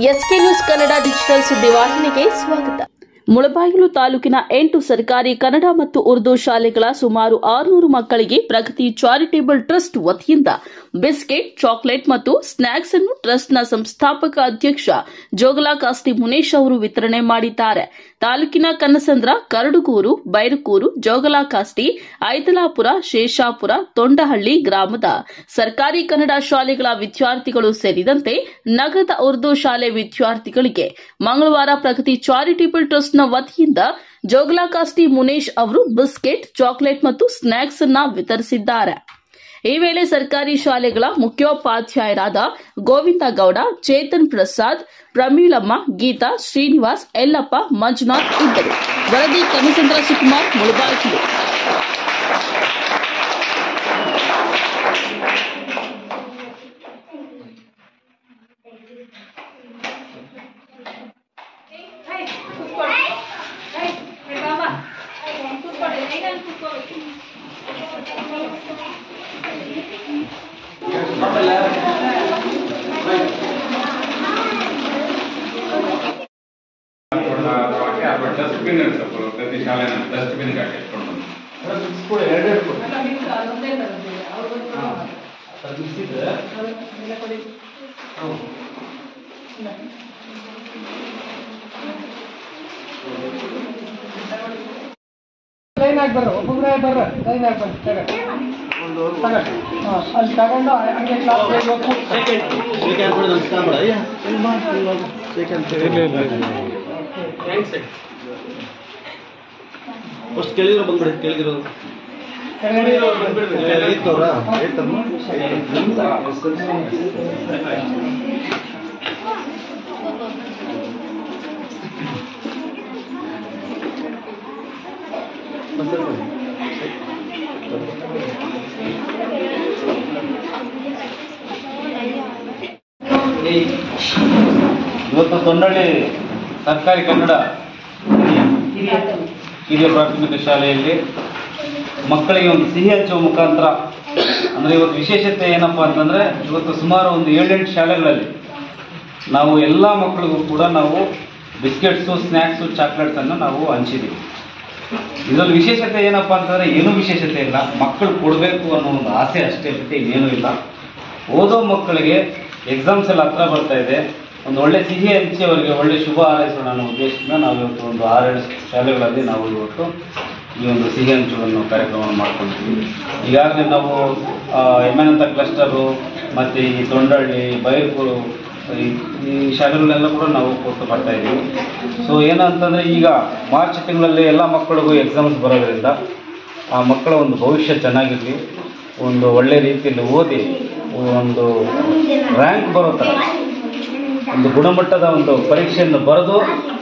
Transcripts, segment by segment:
S K news Kannada digital ಸುದ್ದಿವಾಹಿನಿಗೆ ಸ್ವಾಗತ ಮುಳಬಾಗಿಲು ತಾಲೂಕಿನ ಎಂಟು ಸರ್ಕಾರಿ ಕನ್ನಡ ಮತ್ತು ಉರ್ದು ಶಾಲೆಗಳ ಸುಮಾರು ಆರುನೂರು ಮಕ್ಕಳಿಗೆ ಪ್ರಗತಿ ಚಾರಿಟೇಬಲ್ ಟ್ರಸ್ಟ್ ವತಿಯಿಂದ ಬಿಸ್ಕೆಟ್ ಚಾಕೊಲೇಟ್ ಮತ್ತು ಸ್ನಾಕ್ಸ್ ಅನ್ನು ಟ್ರಸ್ಟ್ನ ಸಂಸ್ಥಾಪಕ ಅಧ್ಯಕ್ಷ ಜೋಗಲಾ ಕಾಸ್ತಿ ಮುನೇಶ್ ಅವರು ವಿತರಣೆ ಮಾಡಿದ್ದಾರೆ ತಾಲೂಕಿನ ಕನ್ನಸಂದ್ರ ಕರಡುಗೂರು ಬೈರಕೂರು ಜೋಗಲಾ ಕಾಸ್ಟಿ ಐತಲಾಪುರ ಶೇಷಾಪುರ ತೊಂಡಹಳ್ಳಿ ಗ್ರಾಮದ ಸರ್ಕಾರಿ ಕನ್ನಡ ಶಾಲೆಗಳ ವಿದ್ಯಾರ್ಥಿಗಳು ಸೇರಿದಂತೆ ನಗರದ ಉರ್ದು ಶಾಲೆ ವಿದ್ಯಾರ್ಥಿಗಳಿಗೆ ಮಂಗಳವಾರ ಪ್ರಗತಿ ಚಾರಿಟೇಬಲ್ ಟ್ರಸ್ಟ್ನ ವತಿಯಿಂದ ಜೋಗಲಾ ಕಾಸ್ಟಿ ಮುನೇಶ್ ಅವರು ಬಿಸ್ಕೆಟ್ ಚಾಕೊಲೇಟ್ ಮತ್ತು ಸ್ನಾಕ್ಸ್ ಅನ್ನ ವಿತರಿಸಿದ್ದಾರೆ ಈ ವೇಳೆ ಸರ್ಕಾರಿ ಶಾಲೆಗಳ ಮುಖ್ಯೋಪಾಧ್ಯಾಯರಾದ ಗೋವಿಂದ ಗೌಡ ಚೇತನ್ ಪ್ರಸಾದ್ ಪ್ರಮೀಳಮ್ಮ ಗೀತಾ ಶ್ರೀನಿವಾಸ್ ಯಲ್ಲಪ್ಪ ಮಂಜುನಾಥ್ ಇದ್ದರು ವರದಿ ಕನಸಂದ್ರ ಸುಕುಮಾರ್ ಮುಳಬಾಗಿಲು ಡಸ್ಟ್ಬಿನ್ ಇರ್ತಪ್ಪ ಪ್ರತಿ ಶಾಲೆನ ಡಸ್ಟ್ಬಿನ್ ಹಾಕಿ ಇಟ್ಕೊಂಡು ಲೈನ್ ಆಗಿ ಬರ್ರ ಒಬ್ಬೊಬ್ಬರೇ ಬರ್ರ ಲೈನ್ ಆಗಿ ಬರ್ರಿ ತಗೊಳ್ಳಿ. ತಗೊಳ್ಳಿ. ಹಾ, ಅಲ್ಲಿ ತಗೊಂಡು ಹಂಗೆ ಕ್ಲಾಸ್ ಹೋಗ್ಬೇಕು ಫಸ್ಟ್ ಕೇಳಿರೋ ಬಂದ್ಬಿಡಿ ಕೇಳಿರೋದು ಕೆಳಗಡೆ ಇವತ್ತು ತೊಂಡಳ್ಳಿ ಸರ್ಕಾರಿ ಕನ್ನಡ ಹಿರಿಯ ಪ್ರಾಥಮಿಕ ಶಾಲೆಯಲ್ಲಿ ಮಕ್ಕಳಿಗೆ ಒಂದು ಸಿಹಿ ಹಚ್ಚುವ ಮುಖಾಂತರ ಅಂದ್ರೆ ಇವತ್ತು ವಿಶೇಷತೆ ಏನಪ್ಪಾ ಅಂತಂದ್ರೆ ಇವತ್ತು ಸುಮಾರು ಒಂದು ಏಳೆಂಟು ಶಾಲೆಗಳಲ್ಲಿ ನಾವು ಎಲ್ಲ ಮಕ್ಕಳಿಗೂ ಕೂಡ ನಾವು ಬಿಸ್ಕೆಟ್ಸು ಸ್ನ್ಯಾಕ್ಸು ಚಾಕ್ಲೇಟ್ಸ್ ಅನ್ನು ನಾವು ಹಂಚಿದ್ದೀವಿ ಇದರಲ್ಲಿ ವಿಶೇಷತೆ ಏನಪ್ಪಾ ಅಂತಂದ್ರೆ ಏನೂ ವಿಶೇಷತೆ ಇಲ್ಲ ಮಕ್ಕಳು ಕೊಡಬೇಕು ಅನ್ನೋ ಒಂದು ಆಸೆ ಅಷ್ಟೇ ಬಿಟ್ಟು ಇನ್ನೇನೂ ಇಲ್ಲ ಓದೋ ಮಕ್ಕಳಿಗೆ ಎಕ್ಸಾಮ್ಸ್ ಎಲ್ಲ ಹತ್ರ ಬರ್ತಾ ಇದೆ ಒಂದು ಒಳ್ಳೆ ಸಿಹಿ ಹಂಚಿ ಅವರಿಗೆ ಒಳ್ಳೆ ಶುಭ ಹಾರೈಸೋಣ ಅನ್ನೋ ಉದ್ದೇಶದಿಂದ ನಾವು ಇವತ್ತು ಒಂದು ಆರೇಳು ಶಾಲೆಗಳಲ್ಲಿ ನಾವು ಇವತ್ತು ಈ ಒಂದು ಸಿಹಿ ಹಂಚುಗಳನ್ನು ಕಾರ್ಯಕ್ರಮವನ್ನು ಮಾಡ್ಕೊಂಡಿದ್ದೀವಿ ಈಗಾಗಲೇ ನಾವು ಎಮ್ಮೆನಂತ ಕ್ಲಸ್ಟರು ಮತ್ತು ಈ ತೊಂಡಳ್ಳಿ ಬೈರ್ಕೂರು ಈ ಈ ಶಾಲೆಗಳನ್ನೆಲ್ಲ ಕೂಡ ನಾವು ಕೊಟ್ಟು ಬರ್ತಾ ಇದ್ದೀವಿ ಸೊ ಏನಂತಂದರೆ ಈಗ ಮಾರ್ಚ್ ತಿಂಗಳಲ್ಲಿ ಎಲ್ಲ ಮಕ್ಕಳಿಗೂ ಎಕ್ಸಾಮ್ಸ್ ಬರೋದ್ರಿಂದ ಆ ಮಕ್ಕಳ ಒಂದು ಭವಿಷ್ಯ ಚೆನ್ನಾಗಿರಲಿ ಒಂದು ಒಳ್ಳೆ ರೀತಿಯಲ್ಲಿ ಓದಿ ಒಂದು ರ್ಯಾಂಕ್ ಬರೋ ಥರ ಒಂದು ಗುಣಮಟ್ಟದ ಒಂದು ಪರೀಕ್ಷೆಯನ್ನು ಬರೆದು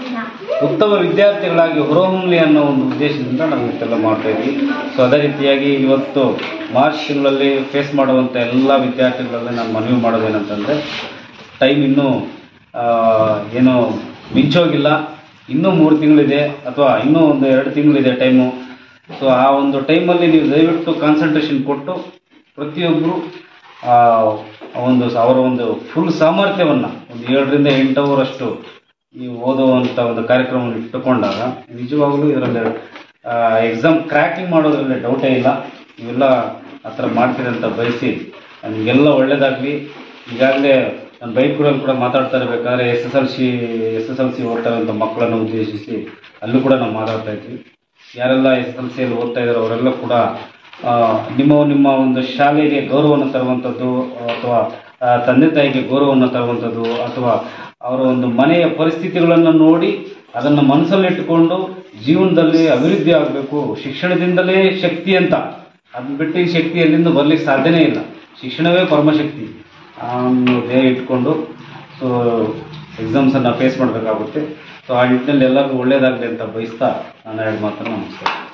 ಉತ್ತಮ ವಿದ್ಯಾರ್ಥಿಗಳಾಗಿ ಹೊರಹೊಮ್ಮಲಿ ಅನ್ನೋ ಒಂದು ಉದ್ದೇಶದಿಂದ ನಾವು ಇಷ್ಟೆಲ್ಲ ಮಾಡ್ತಾ ಇದ್ವಿ ಸೊ ಅದೇ ರೀತಿಯಾಗಿ ಇವತ್ತು ಮಾರ್ಚ್ ತಿಂಗಳಲ್ಲಿ ಫೇಸ್ ಮಾಡುವಂಥ ಎಲ್ಲ ವಿದ್ಯಾರ್ಥಿಗಳಲ್ಲಿ ನಾನು ಮನವಿ ಮಾಡೋದೇನಂತಂದರೆ ಟೈಮ್ ಇನ್ನೂ ಆ, ಏನು ಮಿಂಚೋಗಿಲ್ಲ ಇನ್ನೂ ಮೂರು ತಿಂಗಳಿದೆ ಅಥವಾ ಇನ್ನೂ ಒಂದು ಎರಡು ತಿಂಗಳಿದೆ ಟೈಮು ಸೊ ಆ ಒಂದು ಟೈಮಲ್ಲಿ ನೀವು ದಯವಿಟ್ಟು ಕಾನ್ಸಂಟ್ರೇಷನ್ ಕೊಟ್ಟು ಪ್ರತಿಯೊಬ್ಬರು ಆ ಒಂದು ಸ- ಅವರ ಒಂದು ಫುಲ್ ಸಾಮರ್ಥ್ಯವನ್ನು ಒಂದು ಏಳರಿಂದ ಎಂಟು ಅವರಷ್ಟು ಈ ಓದುವಂಥ ಒಂದು ಕಾರ್ಯಕ್ರಮವನ್ನು ಇಟ್ಟುಕೊಂಡಾಗ ನಿಜವಾಗಲೂ ಇದರಲ್ಲಿ ಎಕ್ಸಾಮ್ ಕ್ರ್ಯಾಕಿಂಗ್ ಮಾಡೋದ್ರಲ್ಲಿ ಡೌಟೇ ಇಲ್ಲ ಇವೆಲ್ಲ ಆ ಥರ ಮಾಡ್ತೀರಿ ಅಂತ ಬಯಸಿ ನಿಮಗೆಲ್ಲ ಒಳ್ಳೇದಾಗಲಿ ಈಗಾಗಲೇ ನಾನು ಬೈಕ್ಗಳಲ್ಲಿ ಕೂಡ ಮಾತಾಡ್ತಾ ಇರಬೇಕಾದ್ರೆ S S L C S S L C ಓದ್ತಾ ಇರುವಂಥ ಮಕ್ಕಳನ್ನು ಉದ್ದೇಶಿಸಿ ಅಲ್ಲೂ ಕೂಡ ನಾವು ಮಾತಾಡ್ತಾ ಇದ್ವಿ ಯಾರೆಲ್ಲ ಎಸ್ ಎಲ್ ಸಿಯಲ್ಲಿ ಓದ್ತಾ ಇದ್ದಾರೋ ಅವರೆಲ್ಲ ಕೂಡ ಆ, ನಿಮ್ಮ ನಿಮ್ಮ ಒಂದು ಶಾಲೆಗೆ ಗೌರವವನ್ನು ತರುವಂಥದ್ದು ಅಥವಾ ಆ, ತಂದೆ ತಾಯಿಗೆ ಗೌರವವನ್ನು ತರುವಂಥದ್ದು ಅಥವಾ ಅವರ ಒಂದು ಮನೆಯ ಪರಿಸ್ಥಿತಿಗಳನ್ನು ನೋಡಿ ಅದನ್ನು ಮನಸ್ಸಲ್ಲಿಟ್ಟುಕೊಂಡು ಜೀವನದಲ್ಲಿ ಅಭಿವೃದ್ಧಿ ಆಗಬೇಕು ಶಿಕ್ಷಣದಿಂದಲೇ ಶಕ್ತಿ ಅಂತ ಅದನ್ನ ಬಿಟ್ಟು ಈ ಶಕ್ತಿ ಎಲ್ಲಿಂದ ಬರ್ಲಿಕ್ಕೆ ಸಾಧ್ಯನೇ ಇಲ್ಲ ಶಿಕ್ಷಣವೇ ಪರಮಶಕ್ತಿ ಆ ಒಂದು ಧ್ಯೇಯ ಇಟ್ಕೊಂಡು ಸೊ ಎಕ್ಸಾಮ್ಸನ್ನು ಫೇಸ್ ಮಾಡಬೇಕಾಗುತ್ತೆ ಸೊ ಆ ನಿಟ್ಟಿನಲ್ಲಿ ಎಲ್ಲರಿಗೂ ಒಳ್ಳೇದಾಗಲಿ ಅಂತ ಬಯಸ್ತಾ ನಾನು ಎರಡು ಮಾತನ್ನು ನಮಸ್ಕಾರ